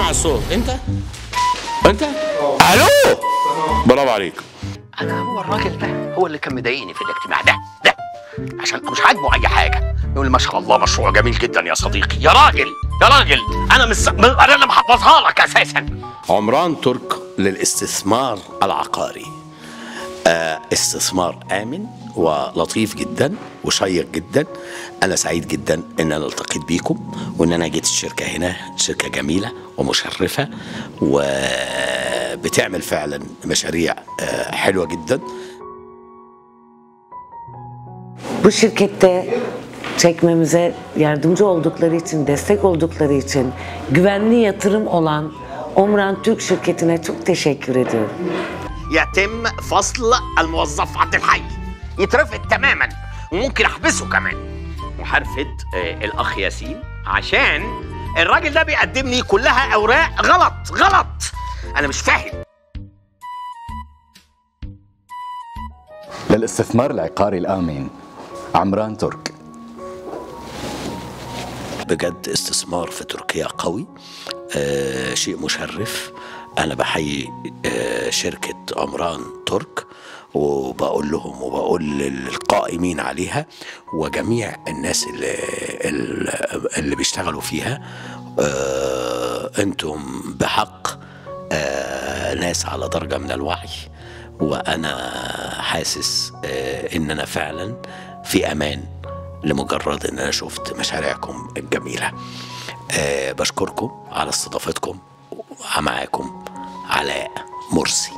اسمع الصوت انت انت الو برافو عليك انا هو الراجل ده هو اللي كان مضايقني في الاجتماع ده ده عشان مش عاجبه اي حاجه يقول ما شاء الله مشروع جميل جدا يا صديقي يا راجل يا راجل انا مش انا اللي محفظها لك اساسا عمران ترك للاستثمار العقاري آه استثمار آمن ولطيف جدا وشيق جدا أنا سعيد جدا إن أنا التقيت بيكم وإن أنا جيت الشركة هنا شركة جميلة ومشرفة وبتعمل فعلا مشاريع آه حلوة جدا Bu şirkette çekmemize yardımcı oldukları için, destek oldukları için güvenli yatırım olan Omran Türk şirketine çok teşekkür ediyorum. يتم فصل الموظف عبد الحي يترفد تماما وممكن احبسه كمان وهرفد آه، الاخ ياسين عشان الراجل ده بيقدم لي كلها اوراق غلط غلط انا مش فاهم للاستثمار العقاري الآمن عمران ترك بجد استثمار في تركيا قوي آه شيء مشرف انا بحيي آه شركه عمران ترك وبقول لهم وبقول للقائمين عليها وجميع الناس اللي اللي بيشتغلوا فيها آه انتم بحق آه ناس على درجه من الوعي وانا حاسس آه ان انا فعلا في امان لمجرد ان انا شفت مشاريعكم الجميله أه بشكركم على استضافتكم معاكم علاء مرسي